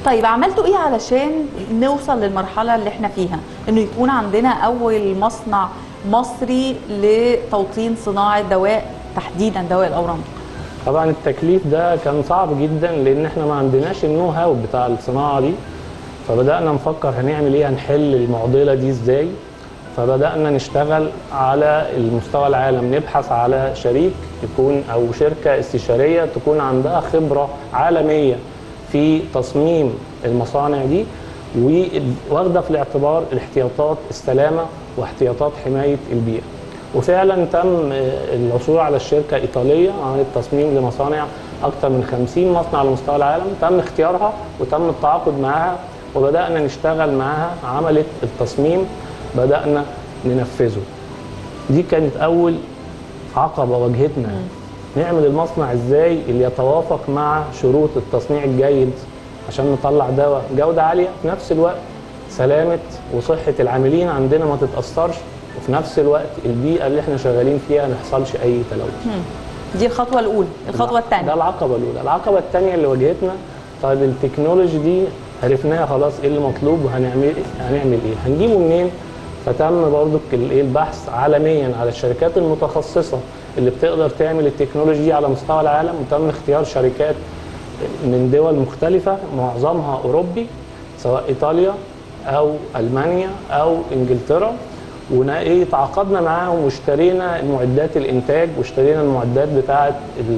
طيب عملتوا ايه علشان نوصل للمرحله اللي احنا فيها انه يكون عندنا اول مصنع مصري لتوطين صناعه دواء تحديدا دواء الاورام طبعا التكليف ده كان صعب جدا لان احنا ما عندناش النو هاو بتاع الصناعه دي فبدانا نفكر هنعمل ايه هنحل المعضله دي ازاي فبدانا نشتغل على المستوى العالم نبحث على شريك يكون او شركه استشاريه تكون عندها خبره عالميه في تصميم المصانع دي واخده في الاعتبار الاحتياطات السلامه واحتياطات حمايه البيئه وفعلا تم العثور على الشركه ايطاليه عملت تصميم لمصانع اكثر من 50 مصنع على مستوى العالم تم اختيارها وتم التعاقد معها وبدانا نشتغل معاها عملت التصميم بدانا ننفذه دي كانت اول عقبه واجهتنا نعمل المصنع ازاي اللي يتوافق مع شروط التصنيع الجيد عشان نطلع دواء جوده عاليه في نفس الوقت سلامه وصحه العاملين عندنا ما تتاثرش وفي نفس الوقت البيئه اللي احنا شغالين فيها ما يحصلش اي تلوث. دي الخطوه الاولى، الخطوه الثانيه. ده العقبه الاولى، العقبه الثانيه اللي واجهتنا طيب التكنولوجي دي عرفناها خلاص ايه اللي مطلوب وهنعمل هنعمل ايه؟ هنجيبه منين؟ فتم برضو الايه البحث عالميا على الشركات المتخصصه اللي بتقدر تعمل التكنولوجي دي على مستوى العالم وتم اختيار شركات من دول مختلفه معظمها اوروبي سواء ايطاليا او المانيا او انجلترا وايه تعاقدنا معاهم واشترينا معدات الانتاج واشترينا المعدات بتاعه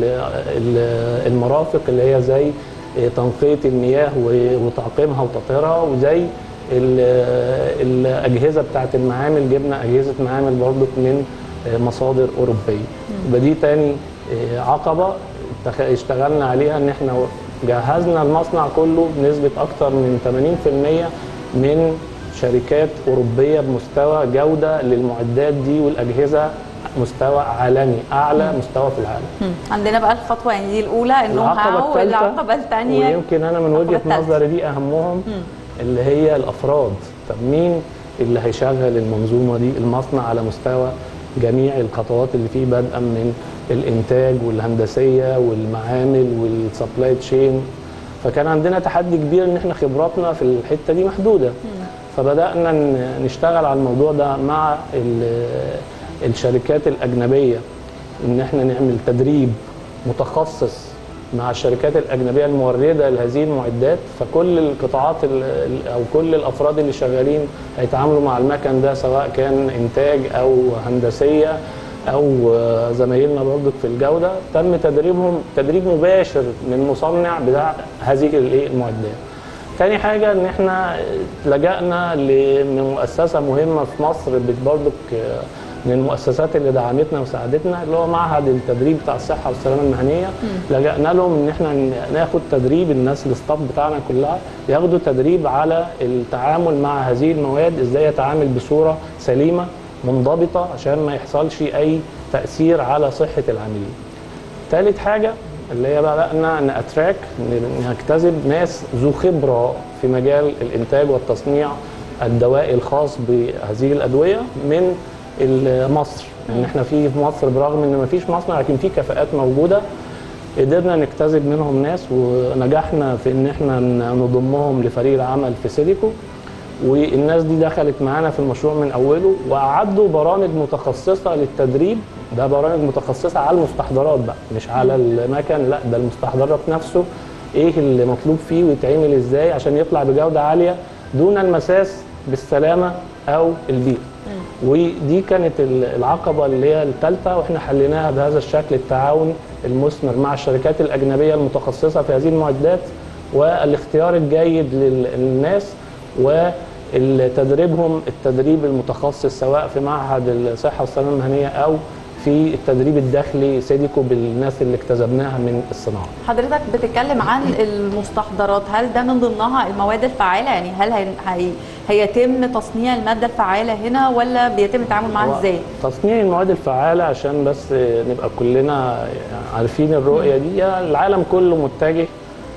المرافق اللي هي زي تنقيه المياه وتعقيمها وتطهيرها وزي الاجهزه بتاعه المعامل جبنا اجهزه معامل برضك من مصادر اوروبيه فدي تاني عقبه اشتغلنا عليها ان احنا جهزنا المصنع كله بنسبه اكثر من 80% من شركات أوروبية بمستوى جودة للمعدات دي والأجهزة مستوى عالمي أعلى مم. مستوى في العالم مم. عندنا بقى الخطوة يعني دي الأولى النو هاو والعقبة الثانية ويمكن أنا من وجهة نظري دي أهمهم مم. اللي هي الأفراد طب مين اللي هيشغل المنظومة دي المصنع على مستوى جميع الخطوات اللي فيه بدءا من الإنتاج والهندسية والمعامل والسبلاي تشين فكان عندنا تحدي كبير ان احنا خبراتنا في الحته دي محدوده مم. فبدانا نشتغل على الموضوع ده مع الشركات الاجنبيه ان احنا نعمل تدريب متخصص مع الشركات الاجنبيه المورده لهذه المعدات فكل القطاعات او كل الافراد اللي شغالين هيتعاملوا مع المكن ده سواء كان انتاج او هندسيه او زمايلنا برضك في الجوده تم تدريبهم تدريب مباشر من مصنع بتاع هذه المعدات. تاني حاجة إن إحنا لجأنا لمؤسسة مهمة في مصر برضك من المؤسسات اللي دعمتنا وساعدتنا اللي هو معهد التدريب بتاع الصحة والسلامة المهنية لجأنا لهم إن إحنا ناخد تدريب الناس الستاف بتاعنا كلها ياخدوا تدريب على التعامل مع هذه المواد إزاي يتعامل بصورة سليمة منضبطة عشان ما يحصلش أي تأثير على صحة العاملين. ثالث حاجة اللي هي بدأنا نأتراك نجتذب ناس ذو خبرة في مجال الإنتاج والتصنيع الدوائي الخاص بهذه الأدوية من مصر ان احنا في في مصر برغم ان ما فيش مصنع لكن في كفاءات موجوده قدرنا نجتذب منهم ناس ونجحنا في ان احنا نضمهم لفريق العمل في سيليكو والناس دي دخلت معانا في المشروع من اوله واعدوا برامج متخصصه للتدريب ده برامج متخصصه على المستحضرات بقى مش على المكن لا ده المستحضرات نفسه ايه اللي مطلوب فيه ويتعمل ازاي عشان يطلع بجوده عاليه دون المساس بالسلامه او البيئه ودي كانت العقبه اللي هي الثالثه واحنا حليناها بهذا الشكل التعاون المثمر مع الشركات الاجنبيه المتخصصه في هذه المعدات والاختيار الجيد للناس وتدريبهم التدريب المتخصص سواء في معهد الصحه والسلامه المهنيه او في التدريب الداخلي سيديكو بالناس اللي اكتسبناها من الصناعه. حضرتك بتتكلم عن المستحضرات، هل ده من ضمنها المواد الفعاله؟ يعني هل هي هي هيتم تصنيع الماده الفعاله هنا ولا بيتم التعامل معاها ازاي؟ تصنيع المواد الفعاله عشان بس نبقى كلنا عارفين الرؤيه دي العالم كله متجه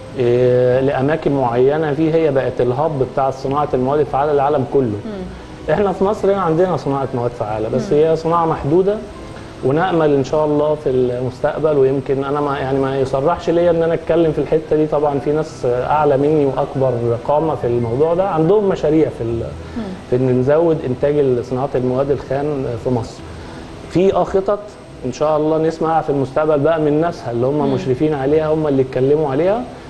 لاماكن معينه فيه هي بقت الهب بتاع صناعه المواد الفعاله للعالم كله. م. احنا في مصر هنا عندنا صناعه مواد فعاله بس م. هي صناعه محدوده ونامل ان شاء الله في المستقبل ويمكن انا ما يعني ما يصرحش ليا ان انا اتكلم في الحته دي طبعا في ناس اعلى مني واكبر قامه في الموضوع ده عندهم مشاريع في ال- في ان نزود انتاج صناعه المواد الخام في مصر. في اه خطط ان شاء الله نسمع في المستقبل بقى من ناسها اللي هم مشرفين عليها هم اللي اتكلموا عليها